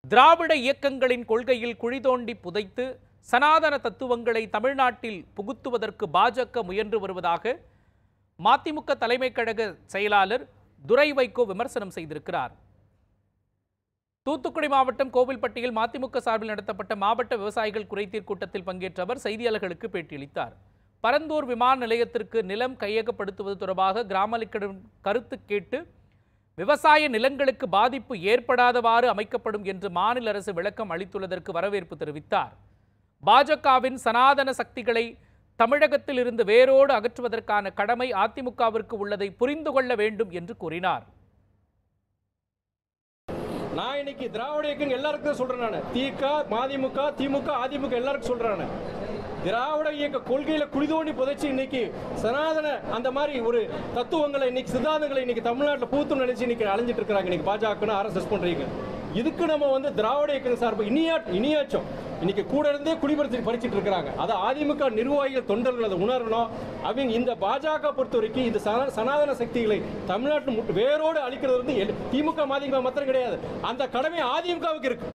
திராவிட இயக்கங்களின் கொள்கையில் குழி தோண்டி புதைத்து சனாதன தத்துவங்களை தமிழ்நாட்டில் புகுத்துவதற்கு பாஜக முயன்று வருவதாக மதிமுக தலைமை கழக செயலாளர் துரை வைகோ விமர்சனம் செய்திருக்கிறார் தூத்துக்குடி மாவட்டம் கோவில்பட்டியில் மதிமுக சார்பில் நடத்தப்பட்ட மாவட்ட விவசாயிகள் குறைதீர் கூட்டத்தில் பங்கேற்ற அவர் செய்தியாளர்களுக்கு பேட்டியளித்தார் பரந்தூர் விமான நிலையத்திற்கு நிலம் கையகப்படுத்துவது தொடர்பாக கிராமங்களிடம் கருத்து கேட்டு விவசாய நிலங்களுக்கு பாதிப்பு ஏற்படாதவாறு அமைக்கப்படும் என்று மாநில அரசு விளக்கம் அளித்துள்ளதற்கு வரவேற்பு தெரிவித்தார் பாஜகவின் சனாதன சக்திகளை தமிழகத்தில் இருந்து வேரோடு அகற்றுவதற்கான கடமை அதிமுகவிற்கு உள்ளதை புரிந்து கொள்ள வேண்டும் என்று கூறினார் நான் இன்னைக்கு திராவிட இயக்கம் எல்லாருக்கும் தான் சொல்றேன் நான் திக மதிமுக திமுக அதிமுக எல்லாருக்கும் சொல்றேன் நான். திராவிட இயக்க கொள்கையில குளிதோண்டி புதைச்சு இன்னைக்கு சனாதன அந்த மாதிரி ஒரு தத்துவங்களை இன்னைக்கு சித்தாந்தங்களை இன்னைக்கு தமிழ்நாட்டில் பூத்து நினைச்சு இன்னைக்கு அலைஞ்சிட்டு இருக்காங்க இன்னைக்கு பாஜக ஆர்எஸ்எஸ் பண்றீங்க இதுக்கு நம்ம வந்து திராவிட இயக்கம் சார்பு இனியா இனியாச்சும் இன்னைக்கு கூட இருந்தே குடிபடுத்தி படிச்சிட்டு இருக்காங்க அதை அதிமுக நிர்வாகிகள் தொண்டர்கள் அதை உணரணும் அவங்க இந்த பாஜக பொறுத்த வரைக்கும் இந்த சனா- சனாதன சக்திகளை தமிழ்நாட்டில் முட்டு- வேரோடு அழிக்கிறது வந்து எல்- திமுக மதிமுக மாத்திரம் கிடையாது அந்த கடமை அதிமுகவுக்கு இருக்கு